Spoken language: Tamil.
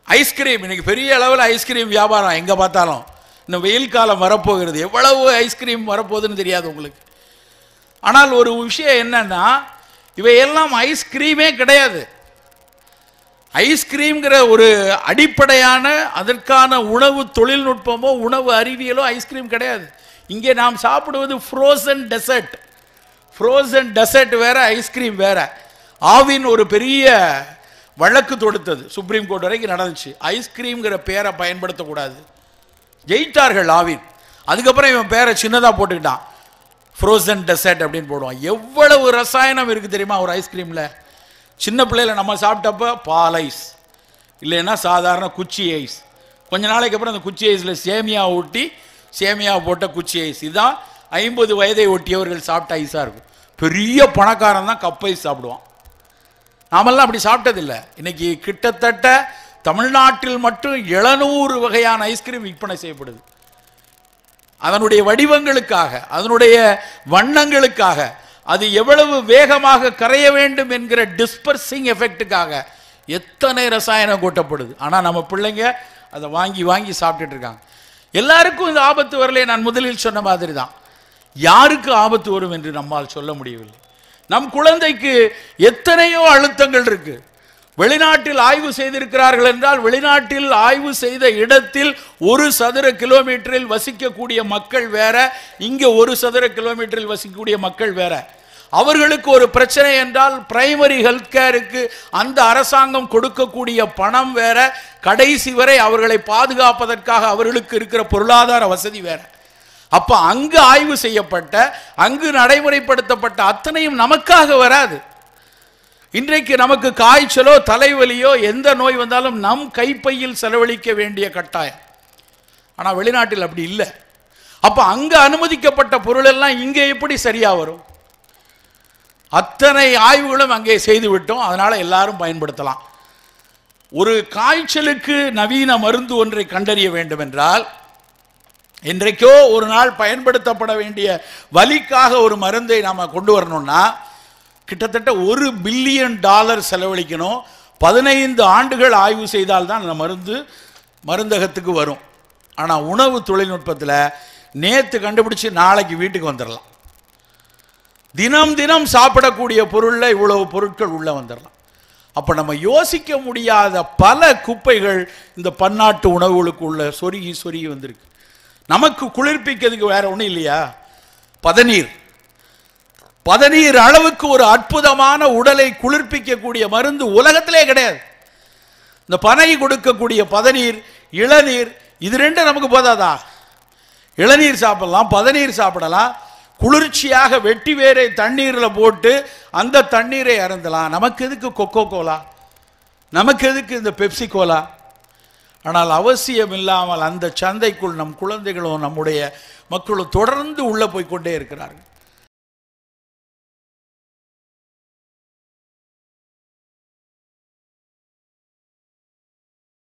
ஐஸ்கிரீம் இன்னைக்கு பெரிய அளவில் ஐஸ்கிரீம் வியாபாரம் எங்கே பார்த்தாலும் இந்த வெயில் காலம் வரப்போகிறது எவ்வளவு ஐஸ்கிரீம் வரப்போகுதுன்னு தெரியாது உங்களுக்கு ஆனால் ஒரு விஷயம் என்னன்னா இவையெல்லாம் ஐஸ்கிரீமே கிடையாது ஐஸ்கிரீம்ங்கிற ஒரு அடிப்படையான அதற்கான உணவு தொழில்நுட்பமோ உணவு அறிவியலோ ஐஸ்கிரீம் கிடையாது இங்கே நாம் சாப்பிடுவது ஃப்ரோசன் டெசர்ட் ஃப்ரோசன் டெசர்ட் வேற ஐஸ்கிரீம் வேற ஆவின் ஒரு பெரிய வழக்கு தொடுத்தது சுப்ரீம் கோர்ட் வரைக்கும் நடந்துச்சு ஐஸ்கிரீம்ங்கிற பேரை பயன்படுத்தக்கூடாது ஜெயித்தார்கள் ஆவின் அதுக்கப்புறம் இவன் பேரை சின்னதாக போட்டுக்கிட்டான் ஃப்ரோசன் டெசர்ட் அப்படின்னு போடுவான் எவ்வளவு ரசாயனம் இருக்குது தெரியுமா ஒரு ஐஸ்கிரீமில் சின்ன பிள்ளையில நம்ம சாப்பிட்டப்ப பால் ஐஸ் இல்லைன்னா சாதாரண குச்சி ஐஸ் கொஞ்ச நாளைக்கு அப்புறம் அந்த குச்சி ஐஸில் சேமியா ஊட்டி சேமியா போட்ட குச்சி ஐஸ் இதுதான் ஐம்பது வயதை ஒட்டியவர்கள் சாப்பிட்ட ஐஸாக இருக்கும் பெரிய பணக்காரன் தான் கப் ஐஸ் சாப்பிடுவான் நாமெல்லாம் அப்படி சாப்பிட்டதில்லை இன்னைக்கு கிட்டத்தட்ட தமிழ்நாட்டில் மட்டும் எழுநூறு வகையான ஐஸ்கிரீம் விற்பனை செய்யப்படுது அதனுடைய வடிவங்களுக்காக அதனுடைய வண்ணங்களுக்காக அது எவ்வளவு வேகமாக கரைய வேண்டும் என்கிற டிஸ்பர்சிங் எஃபெக்ட்டுக்காக எத்தனை ரசாயனம் கூட்டப்படுது ஆனால் நம்ம பிள்ளைங்க அதை வாங்கி வாங்கி சாப்பிட்டுட்டு இருக்காங்க எல்லாருக்கும் இந்த ஆபத்து வரலையே நான் முதலில் சொன்ன மாதிரி தான் யாருக்கு ஆபத்து வரும் என்று நம்மால் சொல்ல முடியவில்லை நம் குழந்தைக்கு எத்தனையோ அழுத்தங்கள் இருக்கு வெளிநாட்டில் ஆய்வு செய்திருக்கிறார்கள் என்றால் வெளிநாட்டில் ஆய்வு செய்த இடத்தில் ஒரு சதுர கிலோமீட்டரில் வசிக்கக்கூடிய மக்கள் வேற இங்க ஒரு சதுர கிலோமீட்டரில் வசிக்கக்கூடிய மக்கள் வேற அவர்களுக்கு ஒரு பிரச்சனை என்றால் பிரைமரி ஹெல்த் கேருக்கு அந்த அரசாங்கம் கொடுக்கக்கூடிய பணம் வேற கடைசி வரை அவர்களை பாதுகாப்பதற்காக அவர்களுக்கு இருக்கிற பொருளாதார வசதி வேற அப்ப அங்கு ஆய்வு செய்யப்பட்ட அங்கு நடைமுறைப்படுத்தப்பட்ட அத்தனையும் நமக்காக வராது இன்றைக்கு நமக்கு காய்ச்சலோ தலைவலியோ எந்த நோய் வந்தாலும் நம் கைப்பையில் செலவழிக்க வேண்டிய கட்டாயம் ஆனால் வெளிநாட்டில் அப்படி இல்லை அப்போ அங்கே அனுமதிக்கப்பட்ட பொருள் எல்லாம் இங்கே எப்படி சரியா வரும் அத்தனை ஆய்வுகளும் அங்கே செய்து விட்டோம் அதனால எல்லாரும் பயன்படுத்தலாம் ஒரு காய்ச்சலுக்கு நவீன மருந்து ஒன்றை கண்டறிய வேண்டும் என்றால் இன்றைக்கோ ஒரு நாள் பயன்படுத்தப்பட வேண்டிய வலிக்காக ஒரு மருந்தை நாம் கொண்டு வரணும்னா கிட்டத்தட்ட ஒரு பில்லியன் டாலர் செலவழிக்கணும் பதினைந்து ஆண்டுகள் ஆய்வு செய்தால் தான் அந்த மருந்து மருந்தகத்துக்கு வரும் ஆனால் உணவு தொழில்நுட்பத்தில் நேற்று கண்டுபிடிச்சு நாளைக்கு வீட்டுக்கு வந்துடலாம் தினம் தினம் சாப்பிடக்கூடிய பொருளில் இவ்வளவு பொருட்கள் உள்ள வந்துடலாம் அப்போ நம்ம யோசிக்க முடியாத பல குப்பைகள் இந்த பன்னாட்டு உணவுகளுக்கு உள்ள சொருகி சொருகி வந்திருக்கு நமக்கு குளிர்ப்பிக்கிறதுக்கு வேற ஒன்றும் இல்லையா பதநீர் பதநீர் அளவுக்கு ஒரு அற்புதமான உடலை குளிர்ப்பிக்கக்கூடிய மருந்து உலகத்திலே கிடையாது இந்த பனை கொடுக்கக்கூடிய பதநீர் இளநீர் இது ரெண்டும் நமக்கு போதாதா இளநீர் சாப்பிடலாம் பதநீர் சாப்பிடலாம் குளிர்ச்சியாக வெட்டி வேரை தண்ணீரில் போட்டு அந்த தண்ணீரை அருந்தலாம் நமக்கு எதுக்கு கொக்கோ கோலா நமக்கு எதுக்கு இந்த பெப்சி கோலா ஆனால் அவசியம் இல்லாமல் அந்த சந்தைக்குள் நம் குழந்தைகளும் நம்முடைய மக்களும் தொடர்ந்து உள்ளே போய் கொண்டே இருக்கிறார்கள்